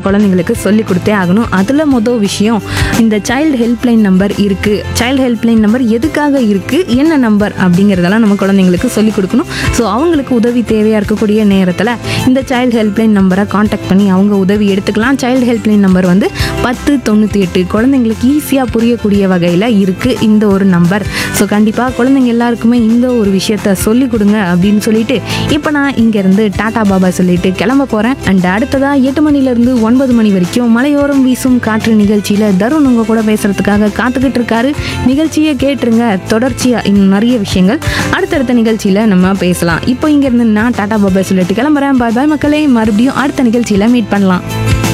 குழந்தைங்களுக்கு சொல்லி கொடுத்தே ஆகணும் அதில் மொதல் விஷயம் இந்த சைல்டு ஹெல்ப்லைன் நம்பர் இருக்குது சைல்டு ஹெல்ப்லைன் நம்பர் எதுக்காக இருக்குது என்ன நம்பர் அப்படிங்கிறதெல்லாம் நம்ம குழந்தைங்களுக்கு சொல்லி கொடுக்கணும் ஸோ அவங்களுக்கு உதவி தேவையாக இருக்கக்கூடிய நேரத்தில் இந்த சைல்டு ஹெல்ப்லைன் நம்பரை காண்டாக்ட் பண்ணி அவங்க உதவி எடுத்துக்கலாம் சைல்டு ஹெல்ப்லைன் நம்பர் வந்து பத்து தொண்ணூற்றி எட்டு குழந்தைங்களுக்கு ஈஸியாக புரியக்கூடிய வகையில் இருக்குது இந்த ஒரு நம்பர் ஸோ கண்டிப்பாக குழந்தைங்க எல்லாருக்குமே இந்த ஒரு விஷயத்த சொல்லி கொடுங்க அப்படின்னு சொல்லிட்டு இப்போ நான் இங்கேருந்து டாடா பாபா சொல்லிட்டு கிளம்ப போகிறேன் அண்ட் அடுத்ததாக எட்டு மணிலேருந்து ஒன்பது மணி வரைக்கும் மலையோரம் வீசும் காற்று நிகழ்ச்சியில் தருண் உங்க கூட பேசுறதுக்காக காத்துக்கிட்டு இருக்காரு நிகழ்ச்சியை கேட்டுருங்க தொடர்ச்சியாக இன்னும் நிறைய விஷயங்கள் அடுத்தடுத்த நிகழ்ச்சியில் நம்ம பேசலாம் இப்போ இங்கேருந்து நான் டாடா பாபா சொல்லிட்டு கிளம்புறேன் பாய் பாய் மக்களே மறுபடியும் அடுத்த நிகழ்ச்சியில் மீட் பண்ணலாம்